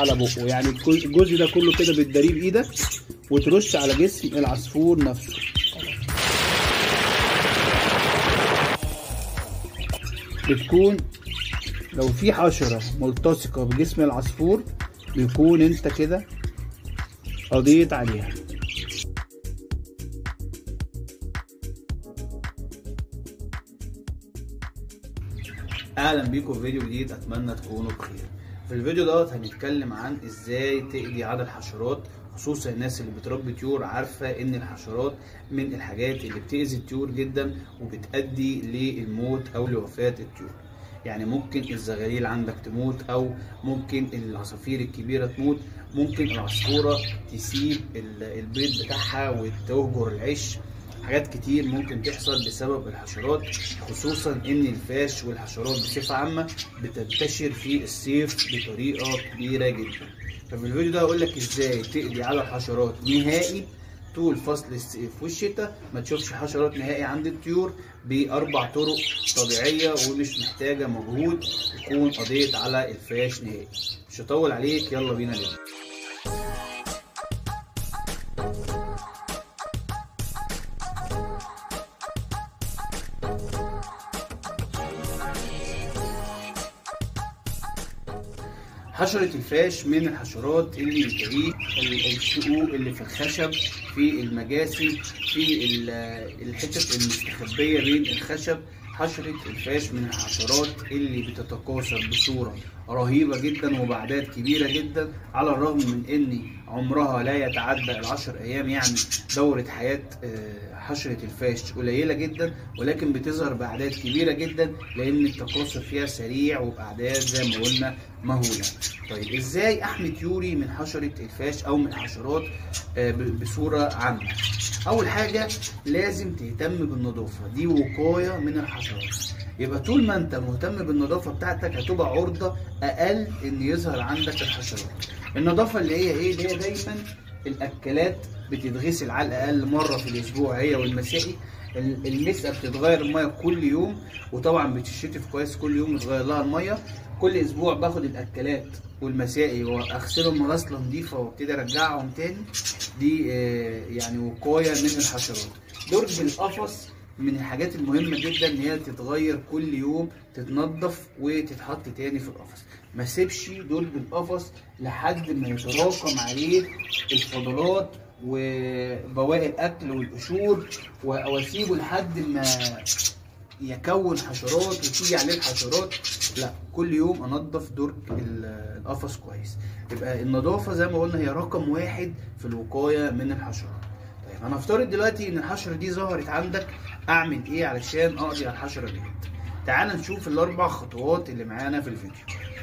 على بقه يعني الجزء الجزء ده كله كده بتداريه بايدك وترش على جسم العصفور نفسه بتكون لو في حشرة ملتصقة بجسم العصفور بيكون انت كده قضيت عليها اهلا بيكم في فيديو جديد اتمنى تكونوا بخير في الفيديو دوت هنتكلم عن ازاي تقضي على الحشرات خصوصا الناس اللي بتربي طيور عارفه ان الحشرات من الحاجات اللي بتاذي الطيور جدا وبتؤدي للموت او لوفاه الطيور يعني ممكن الزغاليل عندك تموت او ممكن العصافير الكبيره تموت ممكن العصفوره تسيب البيض بتاعها وتهجر العش حاجات كتير ممكن تحصل بسبب الحشرات خصوصا ان الفاش والحشرات بصفه عامه بتنتشر في الصيف بطريقه كبيره جدا ففي الفيديو ده هقول لك ازاي تقضي على الحشرات نهائي طول فصل الصيف والشتاء ما تشوفش حشرات نهائي عند الطيور باربع طرق طبيعيه ومش محتاجه مجهود تكون قضيت على الفاش نهائي مش هطول عليك يلا بينا نبدا حشرة الفاش من الحشرات اللي بتعيش الشقوق اللي في الخشب في المجاسم في الحتت المستخبية بين الخشب حشرة الفاش من الحشرات اللي بتتكاثر بصورة رهيبة جدا وبأعداد كبيرة جدا على الرغم من ان عمرها لا يتعدى العشر ايام يعني دورة حياة حشرة الفاش قليلة جدا ولكن بتظهر بأعداد كبيرة جدا لان التكاثر فيها سريع وبأعداد زي ما قلنا مهولة طيب ازاي احمي طيوري من حشرة الفاش او من الحشرات بصورة عامة اول حاجة لازم تهتم بالنظافة دي وقاية من الحشرات يبقى طول ما انت مهتم بالنظافه بتاعتك هتبقى عرضه اقل ان يظهر عندك الحشرات النظافه اللي هي ايه اللي هي دايما الاكلات بتتغسل على الاقل مره في الاسبوع هي والمسائي المسقه بتتغير الميه كل يوم وطبعا بتشتف كويس كل يوم يتغير لها الميه كل اسبوع باخد الاكلات والمسائي واغسلهم غسله نظيفه وابتدي ارجعهم تاني دي يعني وقايه من الحشرات درج القفص من الحاجات المهمة جدا ان هي تتغير كل يوم تتنضف وتتحط تاني في القفص ما سيبش درج القفص لحد ما يتراكم عليه الفضلات وبواقي الاكل والقشور واسيبه لحد ما يكون حشرات وتيجي عليه الحشرات لا كل يوم انضف درج القفص كويس يبقى النظافه زي ما قلنا هي رقم واحد في الوقايه من الحشرات طيب هنفترض دلوقتي ان الحشره دي ظهرت عندك اعمل ايه علشان اقضي على الحشره ديت تعال نشوف الاربع خطوات اللي معانا في الفيديو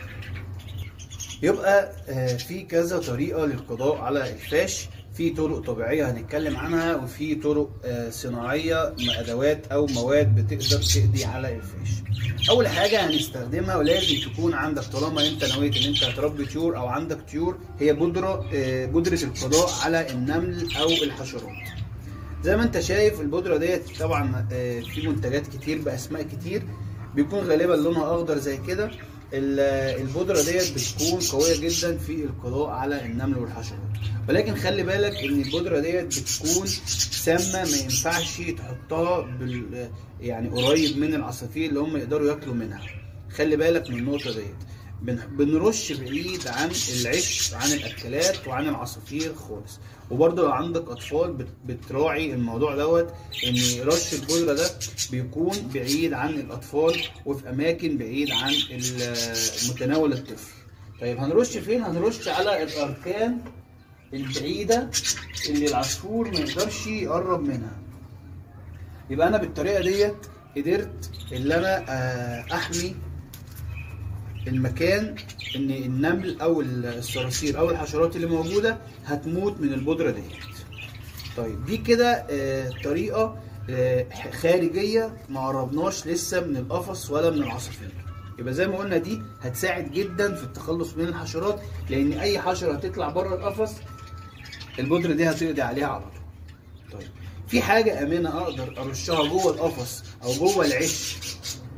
يبقى في كذا طريقه للقضاء على الفاش في طرق طبيعيه هنتكلم عنها وفي طرق صناعيه ادوات او مواد بتقدر تقضي على الفاش اول حاجه هنستخدمها ولازم تكون عندك طالما انت نويت ان انت هتربي طيور او عندك طيور هي بودره بودره القضاء على النمل او الحشرات زي ما انت شايف البودره ديت طبعا في منتجات كتير باسماء كتير بيكون غالبا لونها اخضر زي كده البودره ديت بتكون قويه جدا في القضاء على النمل والحشرات ولكن خلي بالك ان البودره ديت بتكون سامه ما ينفعش تحطها بال يعني قريب من العصافير اللي هم يقدروا ياكلوا منها خلي بالك من النقطه ديت بنرش بعيد عن العش عن الاكلات وعن العصافير خالص وبرضه لو عندك اطفال بتراعي الموضوع دوت ان رش البودره ده بيكون بعيد عن الاطفال وفي اماكن بعيد عن متناول الطفل طيب هنرش فين هنرش على الاركان البعيده اللي العصفور ما يقدرش يقرب منها يبقى انا بالطريقه ديت قدرت ان انا احمي المكان ان النمل او الصراصير او الحشرات اللي موجوده هتموت من البودره ديت طيب دي كده طريقه خارجيه ما قربناش لسه من القفص ولا من العصافير يبقى زي ما قلنا دي هتساعد جدا في التخلص من الحشرات لان اي حشره هتطلع بره القفص البودره دي هتقضي عليها على طول طيب في حاجه امنه اقدر ارشها جوه القفص او جوه العش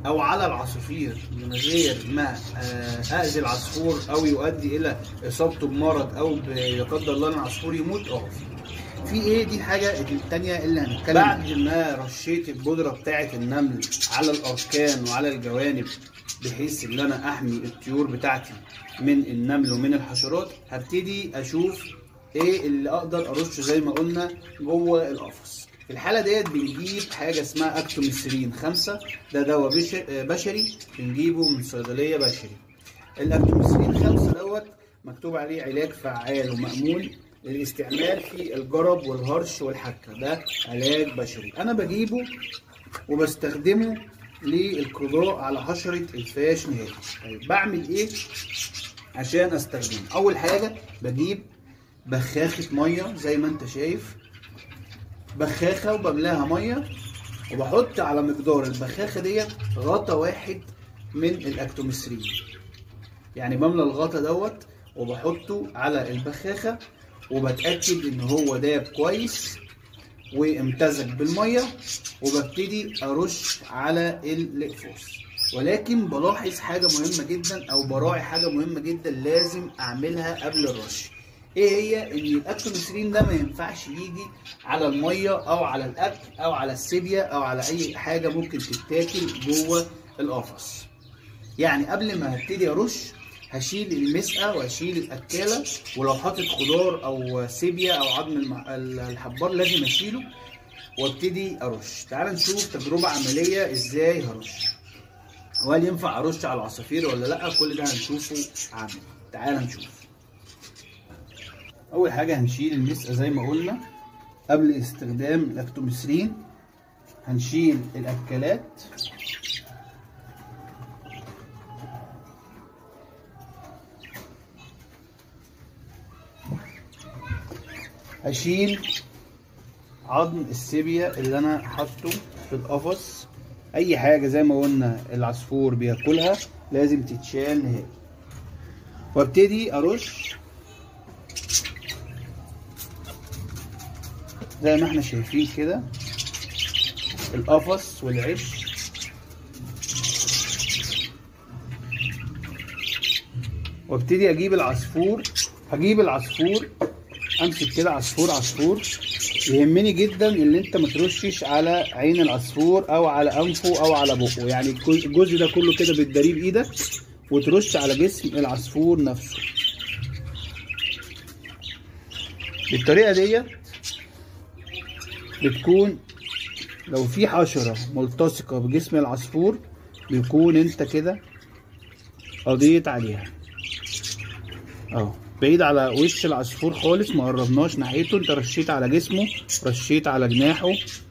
او على العصافير من غير ما آه، اذي العصفور او يؤدي الى اصابته بمرض او ب- لا قدر الله ان العصفور يموت اه في. في ايه دي الحاجه الثانيه اللي هنتكلم بعد ما رشيت البودره بتاعه النمل على الاركان وعلى الجوانب بحيث ان انا احمي الطيور بتاعتي من النمل ومن الحشرات هبتدي اشوف ايه اللي اقدر ارشه زي ما قلنا جوه القفص في الحاله ديت بنجيب حاجه اسمها اكتوميسرين خمسة ده دواء بش- بشري بنجيبه من صيدليه بشري الاكتوميسرين خمسة دوت مكتوب عليه علاج فعال ومأمون للاستعمال في الجرب والهرش والحكة ده علاج بشري انا بجيبه وبستخدمه للقضاء على حشرة الفاش نهائي طيب بعمل ايه عشان استخدمه اول حاجة بجيب بخاخة مية زي ما انت شايف بخاخة وبملاها مية وبحط على مقدار البخاخة ديت غطا واحد من الاكتوميسرين يعني بملى الغطا دوت وبحطه على البخاخة وبتأكد ان هو داب كويس وامتزج بالمية وببتدي ارش على الاقفاص ولكن بلاحظ حاجة مهمة جدا او براعي حاجة مهمة جدا لازم اعملها قبل الرش ايه هي ان الاكتوميسرين ده ما ينفعش يجي على الميه او على الاكل او على السيبيا او على اي حاجه ممكن تتاكل جوه القفص يعني قبل ما هبتدي ارش هشيل المسقه وهشيل الاكاله ولو حاطط خضار او سيبيا او عظم الم- الحبار لازم اشيله وابتدي ارش تعال نشوف تجربه عمليه ازاي هرش وهل ينفع ارش على العصافير ولا لا كل ده هنشوفه عملي تعال نشوف اول حاجه هنشيل المسقه زي ما قلنا قبل استخدام الاكتوميسرين هنشيل الاكلات هشيل عظم السيبيا اللي انا حاطه في القفص اي حاجه زي ما قلنا العصفور بياكلها لازم تتشال نهائي وابتدي ارش زي ما احنا شايفين كده القفص والعش وابتدي اجيب العصفور هجيب العصفور امسك كده عصفور عصفور يهمني جدا ان انت ما ترشش على عين العصفور او على انفه او على بقه يعني الجزء ده كله كده بتداريه بايدك وترش على جسم العصفور نفسه بالطريقه ديت بتكون لو في حشرة ملتصقة بجسم العصفور بيكون انت كده قضيت عليها اهو بعيد على وش العصفور خالص ما قربناش ناحيته انت رشيت على جسمه رشيت على جناحه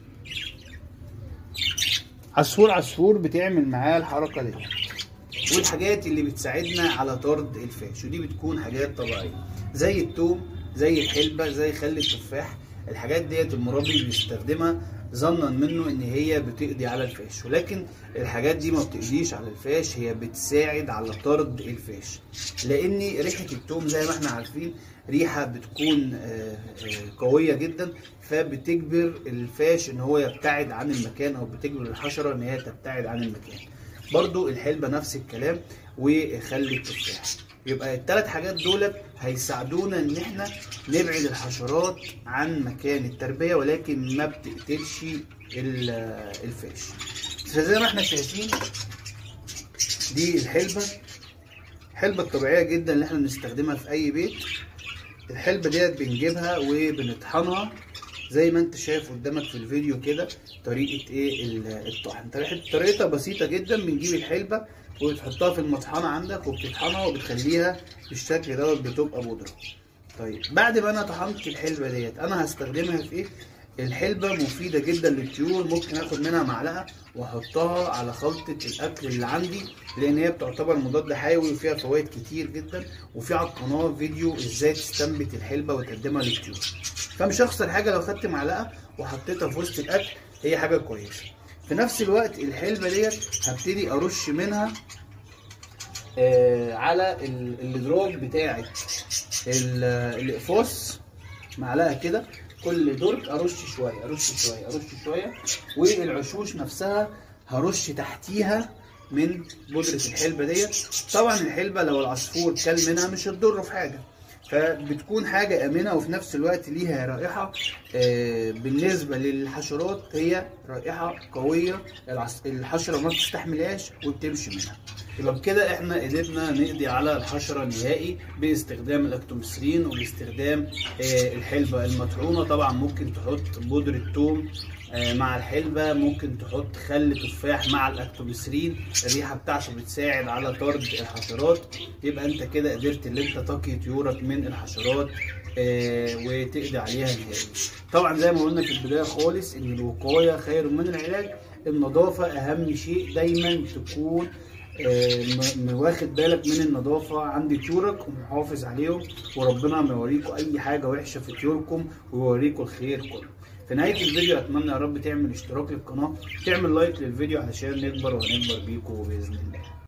عصفور عصفور بتعمل معاه الحركة دي والحاجات اللي بتساعدنا على طرد الفاش ودي بتكون حاجات طبيعية زي التوم زي الحلبة زي خل التفاح الحاجات ديت المربي بيستخدمها ظنا منه ان هي بتقضي على الفاش ولكن الحاجات دي ما بتقضيش على الفاش هي بتساعد على طرد الفاش لان ريحه التوم زي ما احنا عارفين ريحه بتكون آه، آه، قويه جدا فبتجبر الفاش ان هو يبتعد عن المكان او بتجبر الحشره ان هي تبتعد عن المكان برضو الحلبة نفس الكلام وخل التفاح يبقى الثلاث حاجات دول هيساعدونا ان احنا نبعد الحشرات عن مكان التربية ولكن ما بتقتلش ال- الفاش فزي ما احنا شايفين دي الحلبة الحلبة الطبيعية جدا اللي احنا بنستخدمها في اي بيت الحلبة ديت بنجيبها وبنطحنها زي ما انت شايف قدامك في الفيديو كده طريقة ايه ال- الطحن طريقة- طريقتها بسيطة جدا بنجيب الحلبة وبتحطها في المطحنة عندك وبتطحنها وبتخليها بالشكل دوت بتبقى بودرة طيب بعد ما انا طحنت الحلبة ديت انا هستخدمها في ايه الحلبة مفيدة جدا للطيور ممكن اخد منها معلقة واحطها على خلطة الاكل اللي عندي لان هي بتعتبر مضاد حيوي وفيها فوائد كتير جدا وفي على القناة فيديو ازاي تستنبت الحلبة وتقدمها للطيور فمش هخسر حاجة لو خدت معلقة وحطيتها في وسط الاكل هي حاجة كويسة في نفس الوقت الحلبة ديت هبتدي ارش منها آه على ال- الادراج بتاعت ال- الاقفاص معلقه كده كل درج ارش شويه ارش شويه ارش شويه والعشوش نفسها هرش تحتيها من بودره الحلبه ديت طبعا الحلبه لو العصفور كل منها مش هتضره في حاجه فبتكون حاجة آمنة وفي نفس الوقت ليها رائحة آه، بالنسبة للحشرات هي رائحة قوية العص- الحشرة ما بتستحملهاش وبتمشي منها يبقى بكده احنا قدرنا نقضي على الحشرة نهائي باستخدام الاكتوميسرين وباستخدام آه، الحلبة المطحونة طبعا ممكن تحط بودرة توم آه، مع الحلبة ممكن تحط خل تفاح مع الاكتوميسرين الريحة بتاعته بتساعد على طرد الحشرات يبقى انت كده قدرت ان انت تقي طيورك من الحشرات آه، وتقضي عليها نهائي طبعا زي ما قلنا في البداية خالص ان الوقاية خير من العلاج النظافة اهم شيء دايما تكون آه، م- م- واخد بالك من النظافة عند طيورك ومحافظ عليهم وربنا ما يوريكم أي حاجة وحشة في طيوركم ويوريكم الخير كله. في نهاية الفيديو أتمنى يا رب تعمل اشتراك للقناة تعمل لايك للفيديو علشان نكبر وهنكبر بيكم بإذن الله.